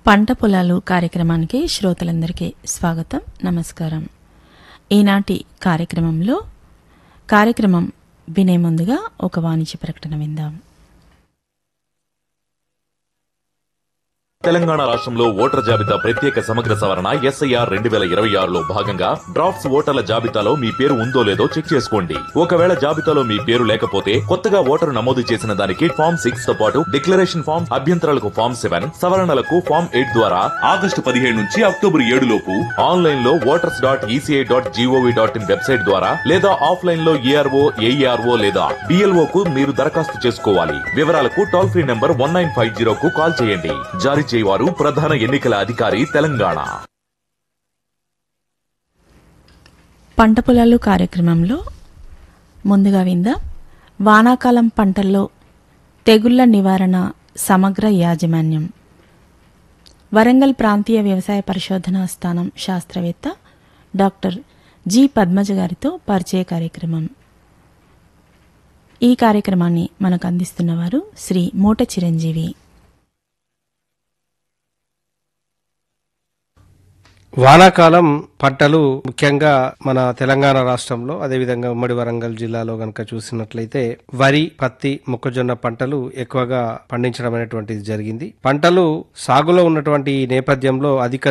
పంట పొలాలు కార్యక్రమానికి శ్రోతలందరికీ స్వాగతం నమస్కారం ఈనాటి కార్యక్రమంలో కార్యక్రమం వినే ముందుగా ఒక వాణిజ్య ప్రకటన విందాం తెలంగాణ రాష్ట్రంలో ఓటర్ జాబితా ప్రత్యేక సమగ్ర సవరణ ఎస్ఐఆర్ రెండు వేల ఇరవై ఆరులో భాగంగా డ్రాఫ్ట్స్ ఓటర్ల జాబితాలో మీ పేరు ఉందో లేదో చెక్ చేసుకోండి ఒకవేళ జాబితాలో మీ పేరు లేకపోతే కొత్తగా ఓటరు నమోదు చేసిన దానికి ఫామ్ సిక్స్ తో పాటు డిక్లరేషన్ ఫామ్ అభ్యంతరాలకు ఫామ్ సెవెన్ సవరణలకు ఫామ్ ఎయిట్ ద్వారా ఆగస్టు పదిహేడు నుంచి అక్టోబర్ ఏడు లోపు ఆన్లైన్ లో voters dot ECI dot GOV dot in website ద్వారా లేదా ఆఫ్లైన్ లో ఏఆర్ఓ ఏఈఆర్ఓ లేదా బిఎల్ఓ కు మీరు దరఖాస్తు చేసుకోవాలి వివరాలకు toll free number one nine five zero కు కాల్ చేయండి జారీ చేయవారు ప్రధాన ఎన్నికల అధికారి తెలంగాణ పంట పొలాలు కార్యక్రమంలో ముందుగా విందాం వానాకాలం పంటల్లో తెగుళ్ల నివారణ సమగ్ర యాజమాన్యం వరంగల్ ప్రాంతీయ వ్యవసాయ పరిశోధనా స్థానం శాస్త్రవేత్త డాక్టర్ జి పద్మజ గారితో పరిచయ కార్యక్రమం ఈ కార్యక్రమాన్ని మనకు అందిస్తున్నవారు శ్రీ మూట చిరంజీవి వానాకాలం పంటలు ముఖ్యంగా మన తెలంగాణ రాష్ట్రంలో అదేవిధంగా ఉమ్మడి వరంగల్ జిల్లాలో గనక చూసినట్లయితే వరి పత్తి మొక్కజొన్న పంటలు ఎక్కువగా పండించడం అనేటువంటిది జరిగింది పంటలు సాగులో ఉన్నటువంటి ఈ నేపథ్యంలో అధిక